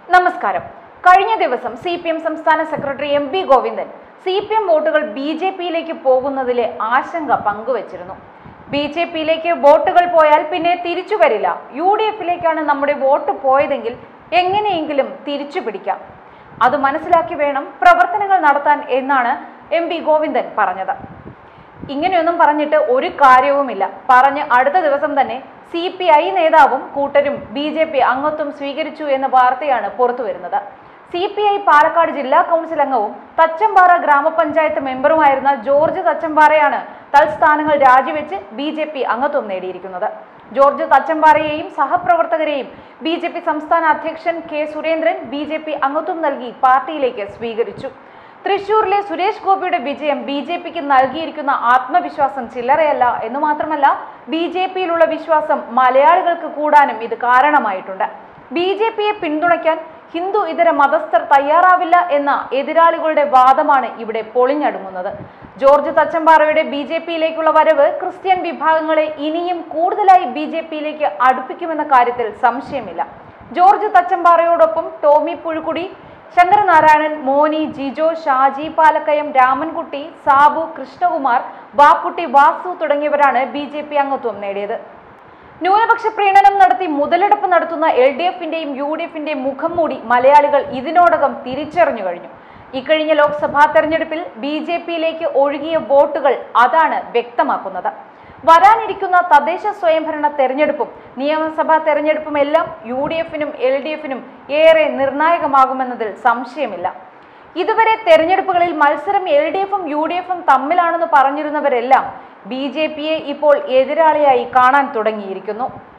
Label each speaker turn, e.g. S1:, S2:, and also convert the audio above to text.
S1: നമസ്കാരം കഴിഞ്ഞ ദിവസം സി പി എം സംസ്ഥാന സെക്രട്ടറി M P Govindan C P M വോട്ടുകൾ ബി ജെ പിയിലേക്ക് പോകുന്നതിലെ ആശങ്ക പങ്കുവച്ചിരുന്നു ബി ജെ പിയിലേക്ക് വോട്ടുകൾ പോയാൽ പിന്നെ തിരിച്ചു വരില്ല യു ഡി എഫിലേക്കാണ് നമ്മുടെ വോട്ട് പോയതെങ്കിൽ എങ്ങനെയെങ്കിലും തിരിച്ചു പിടിക്കാം അത് മനസ്സിലാക്കി വേണം പ്രവർത്തനങ്ങൾ നടത്താൻ എന്നാണ് എം പി ഗോവിന്ദൻ പറഞ്ഞത് ഇങ്ങനെയൊന്നും പറഞ്ഞിട്ട് ഒരു കാര്യവുമില്ല പറഞ്ഞ് അടുത്ത ദിവസം തന്നെ സി പി ഐ നേതാവും കൂട്ടരും ബി ജെ പി അംഗത്വം സ്വീകരിച്ചു എന്ന വാർത്തയാണ് പുറത്തുവരുന്നത് സി പി ഐ പാലക്കാട് ജില്ലാ കൗൺസിൽ അംഗവും തച്ചമ്പാറ ഗ്രാമപഞ്ചായത്ത് മെമ്പറുമായിരുന്ന ജോർജ് തച്ചമ്പാറയാണ് തൽസ്ഥാനങ്ങൾ രാജിവെച്ച് ബി ജെ പി അംഗത്വം നേടിയിരിക്കുന്നത് ജോർജ് തച്ചമ്പാറയെയും സഹപ്രവർത്തകരെയും ബി ജെ പി സംസ്ഥാന അധ്യക്ഷൻ K Surendran B J P അംഗത്വം നൽകി പാർട്ടിയിലേക്ക് സ്വീകരിച്ചു തൃശൂരിലെ സുരേഷ് ഗോപിയുടെ വിജയം ബി ജെ പിക്ക് നൽകിയിരിക്കുന്ന ആത്മവിശ്വാസം ചില്ലറയല്ല എന്ന് മാത്രമല്ല ബി ജെ പിയിലുള്ള വിശ്വാസം മലയാളികൾക്ക് കൂടാനും ഇത് കാരണമായിട്ടുണ്ട് ബി ജെ പിയെ പിന്തുണയ്ക്കാൻ ഹിന്ദു ഇതര മതസ്ഥർ തയ്യാറാവില്ല എന്ന എതിരാളികളുടെ വാദമാണ് ഇവിടെ പൊളിഞ്ഞടുങ്ങുന്നത് ജോർജ് തച്ചമ്പാറയുടെ ബി ജെ പിയിലേക്കുള്ള വരവ് ക്രിസ്ത്യൻ വിഭാഗങ്ങളെ ഇനിയും കൂടുതലായി ബി ജെ പിയിലേക്ക് അടുപ്പിക്കുമെന്ന കാര്യത്തിൽ സംശയമില്ല ജോർജ് തച്ചമ്പാറയോടൊപ്പം ടോമി പുഴുക്കുടി ശങ്കരനാരായണൻ മോനി ജിജോ ഷാജി പാലക്കയം രാമൻകുട്ടി സാബു കൃഷ്ണകുമാർ വാക്കുട്ടി വാസു തുടങ്ങിയവരാണ് ബി ജെ പി അംഗത്വം നേടിയത് ന്യൂനപക്ഷ പ്രീണനം നടത്തി മുതലെടുപ്പ് നടത്തുന്ന എൽ ഡി എഫിന്റെയും യു ഡി എഫിന്റെയും മുഖം മൂടി മലയാളികൾ ഇതിനോടകം തിരിച്ചറിഞ്ഞു കഴിഞ്ഞു ഇക്കഴിഞ്ഞ ലോക്സഭാ തെരഞ്ഞെടുപ്പിൽ ബി ജെ പിയിലേക്ക് ഒഴുകിയ വോട്ടുകൾ അതാണ് വ്യക്തമാക്കുന്നത് വരാനിരിക്കുന്ന തദ്ദേശ സ്വയംഭരണ തെരഞ്ഞെടുപ്പും നിയമസഭാ തെരഞ്ഞെടുപ്പും എല്ലാം യു ഡി എഫിനും എൽ ഡി എഫിനും ഏറെ നിർണായകമാകുമെന്നതിൽ സംശയമില്ല ഇതുവരെ തെരഞ്ഞെടുപ്പുകളിൽ മത്സരം എൽ ഡി എഫും യു ഡി എഫും തമ്മിലാണെന്ന് പറഞ്ഞിരുന്നവരെല്ലാം ബി ജെ പിയെ ഇപ്പോൾ എതിരാളിയായി കാണാൻ തുടങ്ങിയിരിക്കുന്നു